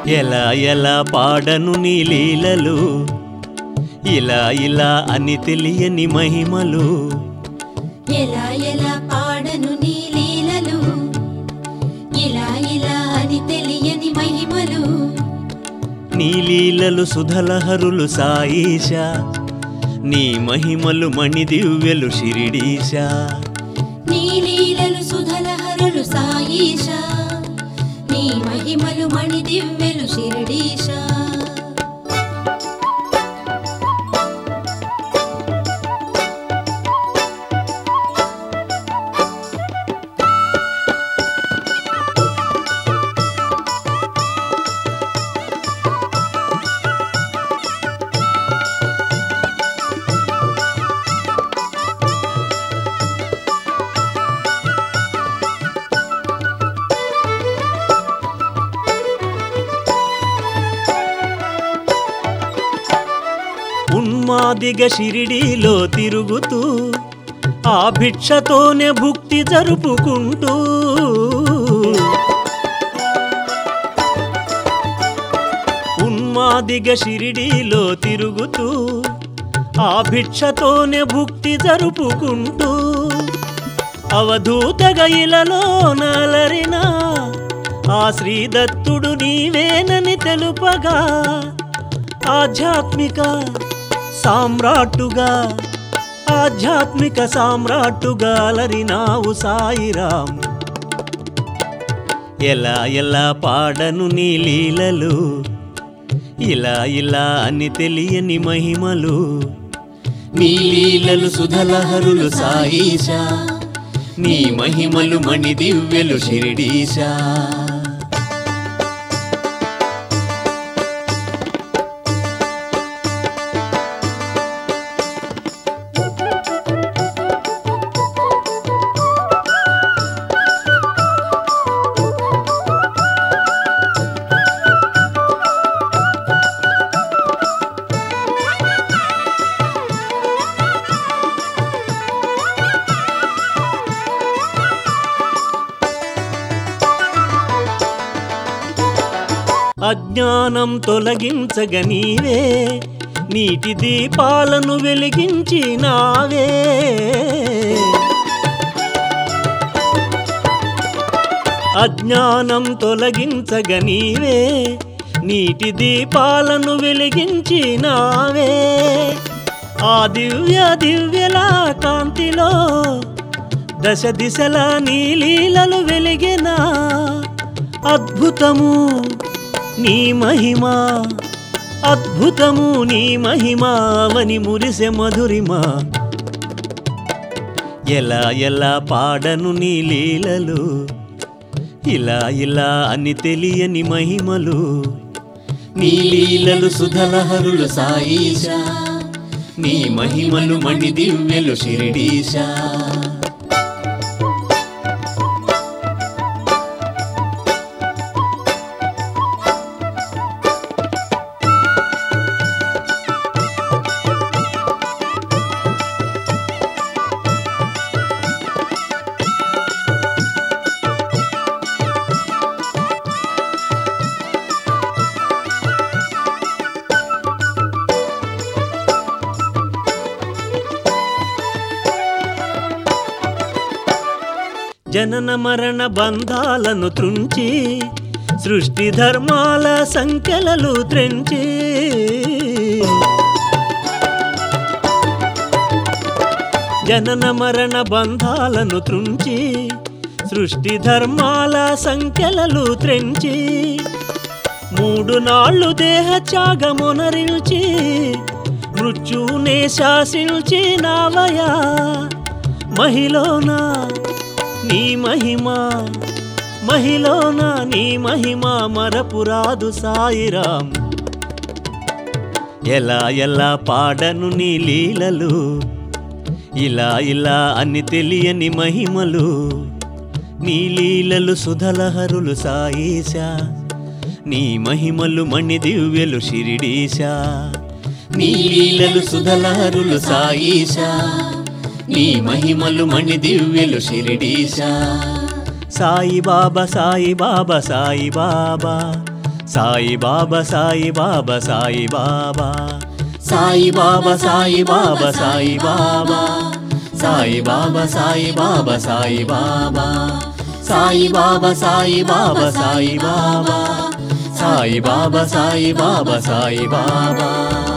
ఎలా ఎలా పాడను నీ లీలలు ఇలా ఇలా అని తెలియని మహిమలు ఎలా ఎలా పాడను నీ లీలలు ఇలా ఇలా అని తెలియని మహిమలు నీ లీలలు సుధలహరులు సాయిష నీ మహిమలు మణిదివ్యలు షిరిడీశ నీ లీలలు సుధలహరులు సాయిష నీ మహిమలు మణి దివ్యలు శిరడీశ ఉన్మాదిగ షిరిడీలో తిరుగుతూ ఆ భిక్షతోనే భుక్తి జరుపుకుంటూ ఉన్మాదిగ షిరిడీలో తిరుగుతూ ఆ భిక్షతోనే భుక్తి జరుపుకుంటూ అవధూతగ ఇలలో నలరినా ఆ శ్రీదత్తుడు నీవేనని తెలుపగా ఆధ్యాత్మిక సామ్రాట్టుగా ఆధ్యాత్మిక సామ్రాట్టుగా అలరినావు సాయిరాం ఎలా ఎలా పాడను నీ లీలలు ఇలా ఇలా అని తెలియని మహిమలు నీ లీలలు సుధలహరులు సాయిష నీ మహిమలు మణి దివ్యలు షిరిడీశా అజ్ఞానం తొలగించగ నీవే నీటి దీపాలను వెలిగించినావే అజ్ఞానం తొలగించగ నీవే నీటి దీపాలను వెలిగించినావే ఆ దివ్య దివ్యల కాంతిలో దశ దిశల నీ లీలలు వెలిగినా అద్భుతము నీ మహిమ అద్భుతము నీ మహిమావని మురిసె మధురిమ ఎలా ఎలా పాడను నీ లీలలు ఇలా ఇలా అని తెలియని మహిమలు నీ లీలలు సుధలహరులు సాయిష నీ మహిమలు మణి దివ్యలు షిరిడీశా జనన మరణ బంధాలను త్రుంచి సృష్టి ధర్మాల సంఖ్యలలు త్రెంచి జనన మరణ బంధాలను త్రుంచి సృష్టి ధర్మాల సంఖ్యలలు త్రెంచి మూడు నాళ్ళు దేహ త్యాగమునరిల్చి మృత్యునే శాసించి నావయా మహిలోనా నీ మహిమ మహిలోన నీ మహిమ మరపురాదు సాయిరాం ఎలా ఎలా పాడను నీ లీలలు ఇలా ఇలా అని తెలియని మహిమలు నీ లీలలు సుధలహరులు సాయిషా నీ మహిమలు మణి దివ్యలు షిరిడీశా నీ లీలలు సుధలహరులు సాయిషా నీ మహిమలు మణి దివ్యలు షిరిడీశా సాయి బాబా సాయి బాబా సాయి బాబా సాయి బాబా సాయి బాబా సాయి బాబా సాయి బాబా సాయి బాబా సాయి బాబా సాయి బాబా సాయి బాబా సాయి బాబా సాయి బాబా సాయి బాబా సాయి బాబా సాయి బాబా సాయి బాబా సాయి బాబా